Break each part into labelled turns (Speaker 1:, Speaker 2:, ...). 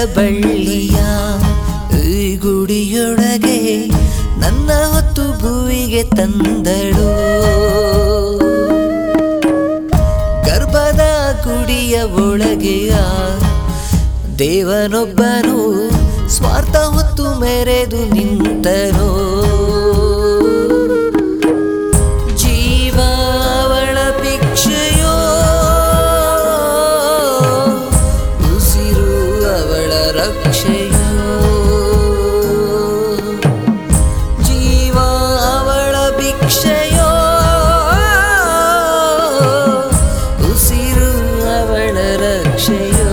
Speaker 1: ಬಳ್ಳಿಯ ಈ ಗುಡಿಯೊಳಗೆ ನನ್ನ ಹೊತ್ತು ಭುವಿಗೆ ತಂದಳು ಗರ್ಭದ ಗುಡಿಯ ಒಳಗೆಯ ದೇವನೊಬ್ಬನು ಸ್ವಾರ್ಥ ಹೊತ್ತು ಮೆರೆದು ನಿಂತನು ಜೀವ ಅವಳ ಭಿಕ್ಷೆಯೋ ಉಸಿರು ಅವಳ ರಕ್ಷೆಯೋ ಜೀವ ಅವಳ ಭಿಕ್ಷೆಯೋ ಉಸಿರು ಅವಳ ರಕ್ಷೆಯೋ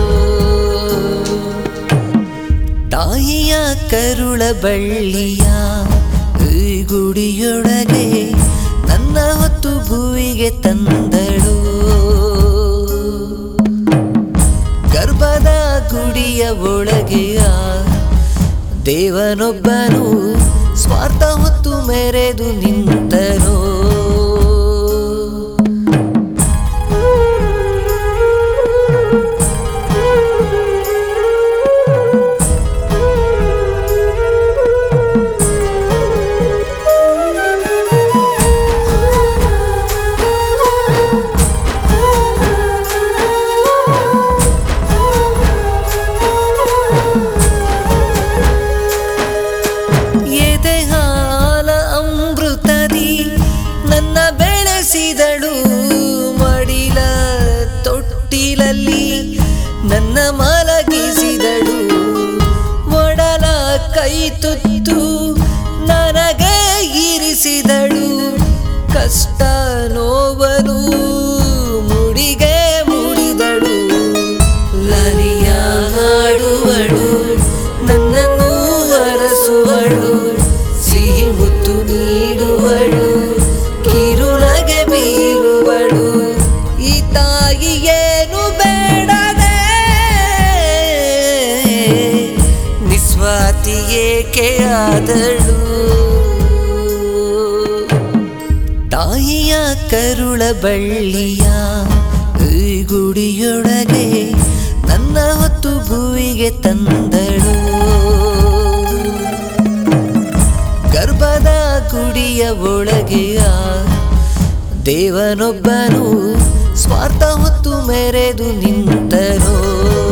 Speaker 1: ತಾಯಿಯ ಕರುಳ ಬಳ್ಳಿಯ ಈ ಗುಡಿಯೊಳಗೆ ನನ್ನ ಹೊತ್ತು ಭುವಿಗೆ ತಂದಳು ಗರ್ಭದ ಗುಡಿಯ ಒಳಗೆಯ ದೇವನೊಬ್ಬನು ಸ್ವಾರ್ಥ ಹೊತ್ತು ಮೆರೆದು ನಿಂತನು ಎದೆ ಹಾಲ ಅಮೃತದಿ ನನ್ನ ಬೆಳೆಸಿದಳು ಮಡಿಲ ತೊಟ್ಟಿಲಲ್ಲಿ ನನ್ನ ಮಲಗಿಸಿದಳು ಒಡಲ ಕೈ ತುತ್ತು ನನಗೆ ಇರಿಸಿದಳು ಕಷ್ಟ ನೋವನು ಮುಡಿಗೆ ಮುಡಿದಳು ಲಲಿಯ ಹಾಡುವಳು ನನ್ನನ್ನು ಹರಸುವಳು ಸಿಹಿ ಮುತ್ತು ನೀಡುವಳು ಕಿರುನಗೆ ಬೀರುವಳು ಈ ತಾಯಿ ಏನು ಬೇಡದೆ ನಿಸ್ವಾರ್ಥಿ ಏಕೆ ಆದಳು ತಾಯಿಯ ಕರುಳ ಬಳ್ಳಿಯ ಈ ಗುಡಿಯೊಳಗೆ ನನ್ನ ಹೊತ್ತು ಭುವಿಗೆ ತಂದಳು ಗರ್ಭದ ಗುಡಿಯ ಒಳಗೆಯ ದೇವನೊಬ್ಬನು ಸ್ವಾರ್ಥ ಹೊತ್ತು ಮೆರೆದು ನಿಂತನು